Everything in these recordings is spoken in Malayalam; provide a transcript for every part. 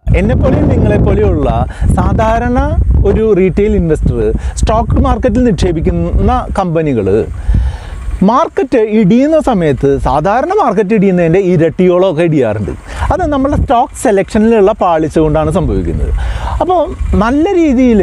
എന്നെപ്പോലെയും നിങ്ങളെപ്പോലെയുള്ള സാധാരണ ഒരു റീറ്റെയിൽ ഇൻവെസ്റ്റർ സ്റ്റോക്ക് മാർക്കറ്റിൽ നിക്ഷേപിക്കുന്ന കമ്പനികൾ മാർക്കറ്റ് ഇടിയുന്ന സമയത്ത് സാധാരണ മാർക്കറ്റ് ഇടിയുന്നതിൻ്റെ ഇരട്ടിയോളം ഒക്കെ ഇടിയാറുണ്ട് അത് നമ്മുടെ സ്റ്റോക്ക് സെലക്ഷനിലുള്ള പാളിച്ച കൊണ്ടാണ് സംഭവിക്കുന്നത് അപ്പോൾ നല്ല രീതിയിൽ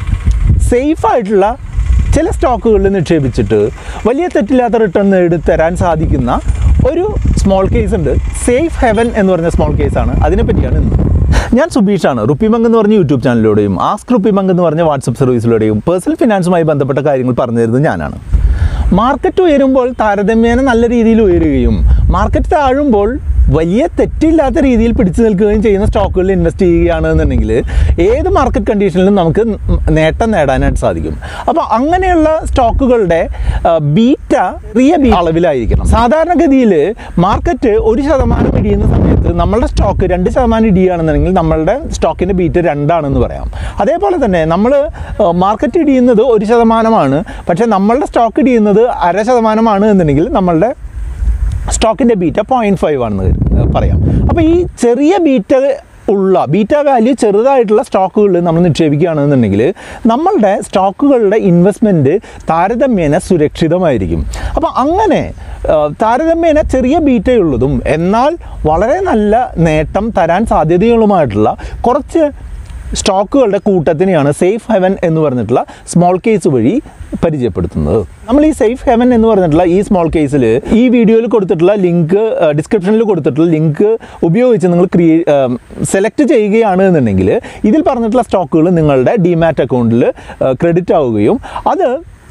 സേഫായിട്ടുള്ള ചില സ്റ്റോക്കുകളിൽ നിക്ഷേപിച്ചിട്ട് വലിയ തെറ്റില്ലാത്ത റിട്ടേൺ നേടിത്തരാൻ സാധിക്കുന്ന ഒരു സ്മോൾ കേസ് ഉണ്ട് സേഫ് ഹെവൻ എന്ന് പറഞ്ഞ സ്മോൾ കേസാണ് അതിനെപ്പറ്റിയാണ് ഇന്ന് ഞാൻ സുബീഷാണ് റുപ്പിമങ്ക് എന്ന് പറഞ്ഞ യൂട്യൂബ് ചാനലിലൂടെയും ആസ്ക് റുപ്പിമങ്ക് എന്ന് പറഞ്ഞ വാട്സപ്പ് സർവീസിലൂടെയും പേഴ്സണൽ ഫിനാൻസുമായി ബന്ധപ്പെട്ട കാര്യങ്ങൾ പറഞ്ഞു തരുന്നത് ഞാനാണ് മാർക്കറ്റ് ഉയരുമ്പോൾ താരതമ്യേന നല്ല രീതിയിൽ ഉയരുകയും മാർക്കറ്റ് താഴുമ്പോൾ വലിയ തെറ്റില്ലാത്ത രീതിയിൽ പിടിച്ചു നിൽക്കുകയും ചെയ്യുന്ന സ്റ്റോക്കുകളിൽ ഇൻവെസ്റ്റ് ചെയ്യുകയാണെന്നുണ്ടെങ്കിൽ ഏത് മാർക്കറ്റ് കണ്ടീഷനിലും നമുക്ക് നേട്ടം നേടാനായിട്ട് സാധിക്കും അപ്പോൾ അങ്ങനെയുള്ള സ്റ്റോക്കുകളുടെ ആ, ബീറ്റ ചെറിയ ബി അളവിലായിരിക്കണം സാധാരണഗതിയിൽ മാർക്കറ്റ് ഒരു ശതമാനം ഇടിയുന്ന സമയത്ത് നമ്മളുടെ സ്റ്റോക്ക് രണ്ട് ശതമാനം ഇടിയുകയാണെന്നുണ്ടെങ്കിൽ നമ്മളുടെ സ്റ്റോക്കിൻ്റെ ബീറ്റ് രണ്ടാണെന്ന് പറയാം അതേപോലെ തന്നെ നമ്മൾ മാർക്കറ്റ് ഇടിയുന്നത് ഒരു ശതമാനമാണ് പക്ഷേ നമ്മളുടെ സ്റ്റോക്ക് ഇടിയുന്നത് അര ശതമാനമാണ് എന്നുണ്ടെങ്കിൽ നമ്മളുടെ സ്റ്റോക്കിൻ്റെ ബീറ്റ പോയിൻറ്റ് ഫൈവ് ആണെന്ന് കരു- പറയാം അപ്പോൾ ഈ ചെറിയ ബീറ്റ ഉള്ള ബീറ്റ വാല്യൂ ചെറുതായിട്ടുള്ള സ്റ്റോക്കുകളിൽ നമ്മൾ നിക്ഷേപിക്കുകയാണെന്നുണ്ടെങ്കിൽ നമ്മളുടെ സ്റ്റോക്കുകളുടെ ഇൻവെസ്റ്റ്മെൻറ്റ് താരതമ്യേന സുരക്ഷിതമായിരിക്കും അപ്പോൾ അങ്ങനെ ആ, താരതമ്യേന ചെറിയ ബീറ്റയുള്ളതും എന്നാൽ വളരെ നല്ല നേട്ടം തരാൻ സാധ്യതകളുമായിട്ടുള്ള കുറച്ച് സ്റ്റോക്കുകളുടെ കൂട്ടത്തിനെയാണ് സേഫ് ഹെവൻ എന്ന് പറഞ്ഞിട്ടുള്ള സ്മോൾ കേസ് വഴി പരിചയപ്പെടുത്തുന്നത് നമ്മൾ ഈ സേഫ് ഹെവൻ എന്ന് പറഞ്ഞിട്ടുള്ള ഈ സ്മോൾ കേസിൽ ഈ വീഡിയോയിൽ കൊടുത്തിട്ടുള്ള ലിങ്ക് ഡിസ്ക്രിപ്ഷനിൽ കൊടുത്തിട്ടുള്ള ലിങ്ക് ഉപയോഗിച്ച് നിങ്ങൾ ക്രിയേ സെലക്ട് ചെയ്യുകയാണ് എന്നുണ്ടെങ്കിൽ ഇതിൽ പറഞ്ഞിട്ടുള്ള സ്റ്റോക്കുകൾ നിങ്ങളുടെ ഡിമാറ്റ് അക്കൗണ്ടിൽ ക്രെഡിറ്റ് ആവുകയും അത്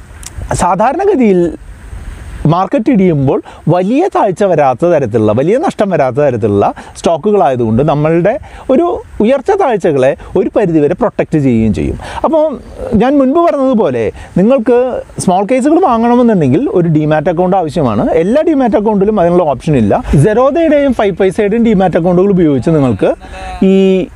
സാധാരണഗതിയിൽ മാർക്കറ്റ് ഇടിയുമ്പോൾ വലിയ താഴ്ച വരാത്ത തരത്തിലുള്ള വലിയ നഷ്ടം വരാത്ത തരത്തിലുള്ള സ്റ്റോക്കുകളായതുകൊണ്ട് നമ്മളുടെ ഒരു ഉയർച്ച താഴ്ചകളെ ഒരു പരിധിവരെ പ്രൊട്ടക്റ്റ് ചെയ്യുകയും ചെയ്യും അപ്പോൾ ഞാൻ മുൻപ് പറഞ്ഞതുപോലെ നിങ്ങൾക്ക് സ്മോൾ കേസുകൾ വാങ്ങണമെന്നുണ്ടെങ്കിൽ ഒരു ഡിമാറ്റ് അക്കൗണ്ട് ആവശ്യമാണ് എല്ലാ ഡിമാറ്റ് അക്കൗണ്ടിലും അതിനുള്ള ഓപ്ഷൻ ഇല്ല സെറോദയുടെയും ഫൈവ് പൈസയുടെയും ഡിമാറ്റ് അക്കൗണ്ടുകൾ ഉപയോഗിച്ച് നിങ്ങൾക്ക് ഈ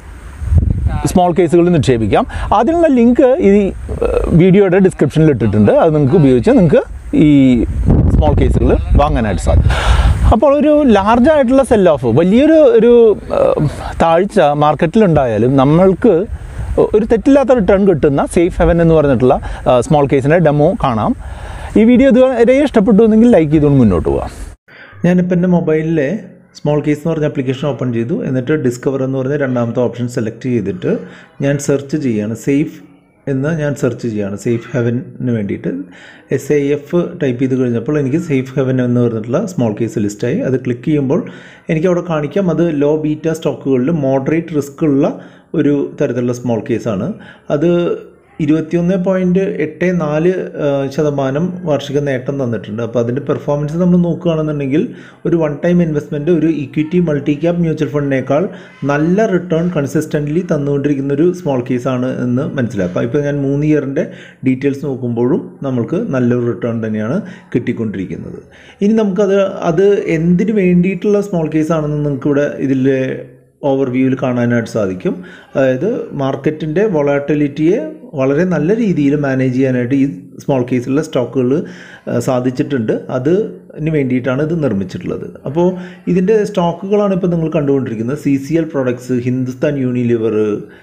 സ്മോൾ കേസുകളിൽ നിക്ഷേപിക്കാം അതിനുള്ള ലിങ്ക് ഈ ഏഹ്, വീഡിയോയുടെ ഡിസ്ക്രിപ്ഷനിൽ ഇട്ടിട്ടുണ്ട് അത് നിങ്ങൾക്ക് ഉപയോഗിച്ച് നിങ്ങൾക്ക് ഈ സ്മോൾ കേസുകൾ വാങ്ങാനായിട്ട് സാധിക്കും അപ്പോൾ ഒരു ലാർജ് ആയിട്ടുള്ള സെൽ ഓഫ് വലിയൊരു ഒരു ഏഹ്, താഴ്ച മാർക്കറ്റിലുണ്ടായാലും നമ്മൾക്ക് ഒരു തെറ്റില്ലാത്ത റിട്ടേൺ കിട്ടുന്ന സേഫ് ഹെവൻ എന്ന് പറഞ്ഞിട്ടുള്ള സ്മോൾ കേസിൻ്റെ ഡെമോ കാണാം ഈ വീഡിയോ ഇതുവരെ ഇഷ്ടപ്പെട്ടു എന്നെങ്കിൽ ലൈക്ക് ചെയ്തുകൊണ്ട് മുന്നോട്ട് പോകാം ഞാനിപ്പോൾ എൻ്റെ മൊബൈലിലെ സ്മോൾ കേസ് എന്ന് പറഞ്ഞ ആപ്ലിക്കേഷൻ ഓപ്പൺ ചെയ്തു എന്നിട്ട് ഡിസ്കവർ എന്ന് പറഞ്ഞ രണ്ടാമത്തെ ഓപ്ഷൻ സെലക്ട് ചെയ്തിട്ട് ഞാൻ സെർച്ച് ചെയ്യുകയാണ് സേഫ് എന്ന് ഞാൻ സെർച്ച് ചെയ്യുകയാണ് സേഫ് ഹെവന് വേണ്ടിയിട്ട് എസ് ഐ എഫ് ടൈപ്പ് ചെയ്ത് കഴിഞ്ഞപ്പോൾ എനിക്ക് സേഫ് ഹെവൻ എന്ന് പറഞ്ഞിട്ടുള്ള സ്മോൾ കേസ് ലിസ്റ്റായി അത് ക്ലിക്ക് ചെയ്യുമ്പോൾ എനിക്ക് അവിടെ കാണിക്കാം അത് ലോ ബീറ്റ സ്റ്റോക്കുകളിൽ മോഡറേറ്റ് റിസ്ക് ഉള്ള ഒരു തരത്തിലുള്ള സ്മോൾ കേസാണ് അത് ഇരുപത്തിയൊന്ന് പോയിൻറ്റ് എട്ട് നാല് ആ, ശതമാനം വാർഷിക നേട്ടം തന്നിട്ടുണ്ട് അപ്പോൾ അതിൻ്റെ പെർഫോമൻസ് നമ്മൾ നോക്കുകയാണെന്നുണ്ടെങ്കിൽ ഒരു വൺ ടൈം ഇൻവെസ്റ്റ്മെൻറ്റ് ഒരു ഇക്വിറ്റി മൾട്ടി ക്യാപ് മ്യൂച്വൽ ഫണ്ടിനേക്കാൾ നല്ല റിട്ടേൺ കൺസിസ്റ്റൻ്റ്ലി തന്നുകൊണ്ടിരിക്കുന്ന ഒരു സ്മോൾ കേസാണ് എന്ന് മനസ്സിലാക്കാം ഇപ്പോൾ ഞാൻ മൂന്ന് ഇയറിൻ്റെ ഡീറ്റെയിൽസ് നോക്കുമ്പോഴും നമ്മൾക്ക് നല്ലൊരു റിട്ടേൺ തന്നെയാണ് കിട്ടിക്കൊണ്ടിരിക്കുന്നത് ഇനി നമുക്കത് അത് എന്തിനു വേണ്ടിയിട്ടുള്ള സ്മോൾ കേസാണെന്ന് നിങ്ങൾക്കിവിടെ ഇതിൽ ഓവർവ്യൂവിൽ കാണാനായിട്ട് സാധിക്കും അതായത് മാർക്കറ്റിൻ്റെ വൊളാട്ടിലിറ്റിയെ വളരെ നല്ല രീതിയിൽ മാനേജ് ചെയ്യാനായിട്ട് ഈ സ്മോൾ കേസിലുള്ള സ്റ്റോക്കുകൾ സാധിച്ചിട്ടുണ്ട് അതിന് വേണ്ടിയിട്ടാണ് ഇത് നിർമ്മിച്ചിട്ടുള്ളത് അപ്പോൾ ഇതിൻ്റെ സ്റ്റോക്കുകളാണ് ഇപ്പോൾ നിങ്ങൾ കണ്ടുകൊണ്ടിരിക്കുന്നത് C C L products Hindustan Unilever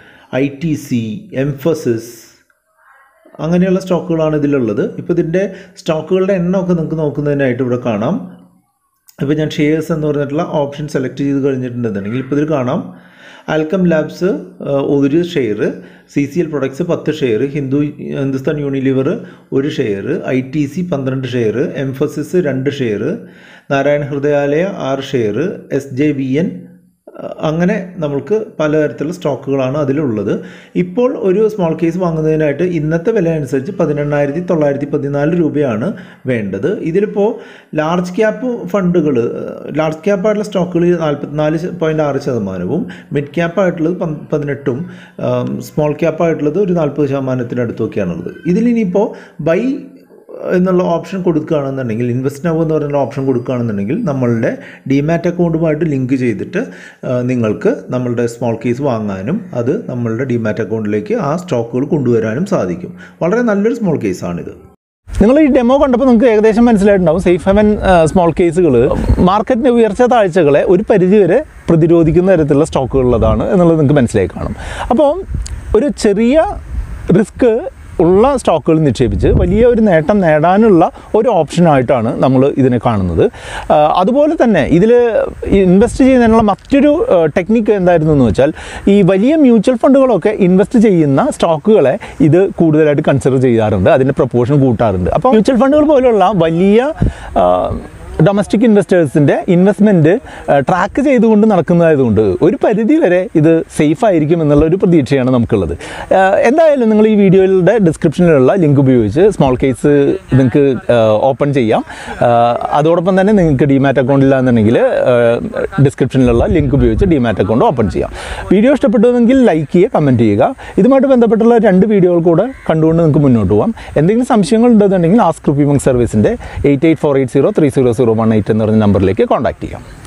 I T C Mphasis അങ്ങനെയുള്ള സ്റ്റോക്കുകളാണ് ഇതിലുള്ളത് ഇപ്പോൾ ഇതിൻ്റെ സ്റ്റോക്കുകളുടെ എണ്ണമൊക്കെ നിങ്ങൾക്ക് നോക്കുന്നതിനായിട്ട് ഇവിടെ കാണാം ഇപ്പോൾ ഞാൻ ഷെയർസ് എന്ന് പറഞ്ഞിട്ടുള്ള ഓപ്ഷൻ സെലക്ട് ചെയ്ത് കഴിഞ്ഞിട്ടുണ്ടെന്നുണ്ടെങ്കിൽ ഇപ്പോൾ ഇതിൽ കാണാം ആൽക്കം ലാബ്സ് ഒരു share C C L products പത്ത് ഷെയർ ഹിന്ദു ഹിന്ദുസ്ഥാൻ യൂണിലിവർ ഒരു ഷെയർ ഐ ടി സി പന്ത്രണ്ട് ഷെയർ എംഫസിസ് രണ്ട് ഷെയർ നാരായണ ഹൃദയാലയ ആറ് share S J V N അങ്ങനെ നമ്മൾക്ക് പലതരത്തിലുള്ള സ്റ്റോക്കുകളാണ് അതിലുള്ളത് ഇപ്പോൾ ഒരു സ്മോൾ കേസ് വാങ്ങുന്നതിനായിട്ട് ഇന്നത്തെ വില അനുസരിച്ച് പതിനെണ്ണായിരത്തി തൊള്ളായിരത്തി പതിനാല് രൂപയാണ് വേണ്ടത് ഇതിലിപ്പോൾ ലാർജ് ക്യാപ്പ് ഫണ്ടുകൾ ലാർജ് ക്യാപ്പായിട്ടുള്ള സ്റ്റോക്കുകൾ നാൽപ്പത്തിനാല് പോയിൻറ്റ് ആറ് ശതമാനവും മിഡ് ക്യാപ്പായിട്ടുള്ളത് പന്ത് പതിനെട്ടും സ്മോൾ ക്യാപ്പായിട്ടുള്ളത് ഒരു നാൽപ്പത് ശതമാനത്തിനടുത്തൊക്കെയാണുള്ളത് ഇതിലിനിയിപ്പോൾ ബൈ എന്നുള്ള ഓപ്ഷൻ കൊടുക്കുകയാണെന്നുണ്ടെങ്കിൽ ഇൻവെസ്റ്റ് നൗ എന്ന് പറയുന്ന ഓപ്ഷൻ കൊടുക്കുകയാണെന്നുണ്ടെങ്കിൽ നമ്മളുടെ ഡിമാറ്റ് അക്കൗണ്ടുമായിട്ട് ലിങ്ക് ചെയ്തിട്ട് ആ, നിങ്ങൾക്ക് നമ്മളുടെ സ്മോൾ കേസ് വാങ്ങാനും അത് നമ്മളുടെ ഡിമാറ്റ് അക്കൗണ്ടിലേക്ക് ആ സ്റ്റോക്കുകൾ കൊണ്ടുവരാനും സാധിക്കും വളരെ നല്ലൊരു സ്മോൾ കേസാണിത് നിങ്ങൾ ഈ ഡെമോ കണ്ടപ്പോൾ നിങ്ങൾക്ക് ഏകദേശം മനസ്സിലായിട്ടുണ്ടാവും സേഫ് ഹെവൻ സ്മോൾ കേസുകൾ മാർക്കറ്റിൻ്റെ ഉയർച്ച താഴ്ചകളെ ഒരു പരിധിവരെ പ്രതിരോധിക്കുന്ന തരത്തിലുള്ള സ്റ്റോക്കുകളുള്ളതാണ് എന്നുള്ളത് നിങ്ങൾക്ക് മനസ്സിലായി കാണും അപ്പോൾ ഒരു ചെറിയ റിസ്ക് ഉള്ള സ്റ്റോക്കുകൾ നിക്ഷേപിച്ച് വലിയ ഒരു നേട്ടം നേടാനുള്ള ഒരു ഓപ്ഷനായിട്ടാണ് നമ്മൾ ഇതിനെ കാണുന്നത് ആ, അതുപോലെ തന്നെ ഇതിൽ ഇൻവെസ്റ്റ് ചെയ്യുന്നതിനുള്ള മറ്റൊരു ടെക്നിക്ക് എന്തായിരുന്നു എന്ന് വെച്ചാൽ ഈ വലിയ മ്യൂച്വൽ ഫണ്ടുകളൊക്കെ ഇൻവെസ്റ്റ് ചെയ്യുന്ന സ്റ്റോക്കുകളെ ഇത് കൂടുതലായിട്ട് കൺസിഡർ ചെയ്യാറുണ്ട് അതിൻ്റെ പ്രൊപ്പോർഷൻ കൂട്ടാറുണ്ട് അപ്പോൾ മ്യൂച്വൽ ഫണ്ടുകൾ പോലുള്ള വലിയ ആ, ഡൊമസ്റ്റിക് ഇൻവെസ്റ്റേഴ്സിൻ്റെ ഇൻവെസ്റ്റ്മെൻറ്റ് ട്രാക്ക് ചെയ്തുകൊണ്ട് നടക്കുന്നതായതുകൊണ്ട് ഒരു പരിധി വരെ ഇത് സേഫ് ആയിരിക്കും എന്നുള്ള ഒരു പ്രതീക്ഷയാണ് നമുക്കുള്ളത് ആ, എന്തായാലും നിങ്ങൾ ഈ വീഡിയോയുടെ ഡിസ്ക്രിപ്ഷനിലുള്ള ലിങ്ക് ഉപയോഗിച്ച് സ്മോൾ കേസ് നിങ്ങൾക്ക് ഓപ്പൺ ചെയ്യാം ആ, അതോടൊപ്പം തന്നെ നിങ്ങൾക്ക് ഡിമാറ്റ് അക്കൗണ്ട് ഇല്ലാന്നുണ്ടെങ്കിൽ ഡിസ്ക്രിപ്ഷനിലുള്ള ലിങ്ക് ഉപയോഗിച്ച് ഡിമാറ്റ് അക്കൗണ്ട് ഓപ്പൺ ചെയ്യാം വീഡിയോ ഇഷ്ടപ്പെട്ടതെങ്കിൽ ലൈക്ക് ചെയ്യുക കമൻറ്റ് ചെയ്യുക ഇതുമായിട്ട് ബന്ധപ്പെട്ടുള്ള രണ്ട് വീഡിയോകൾ കൂടെ കണ്ടുകൊണ്ട് നിങ്ങൾക്ക് മുന്നോട്ട് പോകാം എന്തെങ്കിലും സംശയങ്ങൾ ഉണ്ടെന്നുണ്ടെങ്കിൽ ആസ്ക് റുപ്പിമങ് സർവീസിൻ്റെ eight eight four eight zero three zero zero one eight എന്ന് പറഞ്ഞ നമ്പറിലേക്ക് കോൺടാക്ട് ചെയ്യാം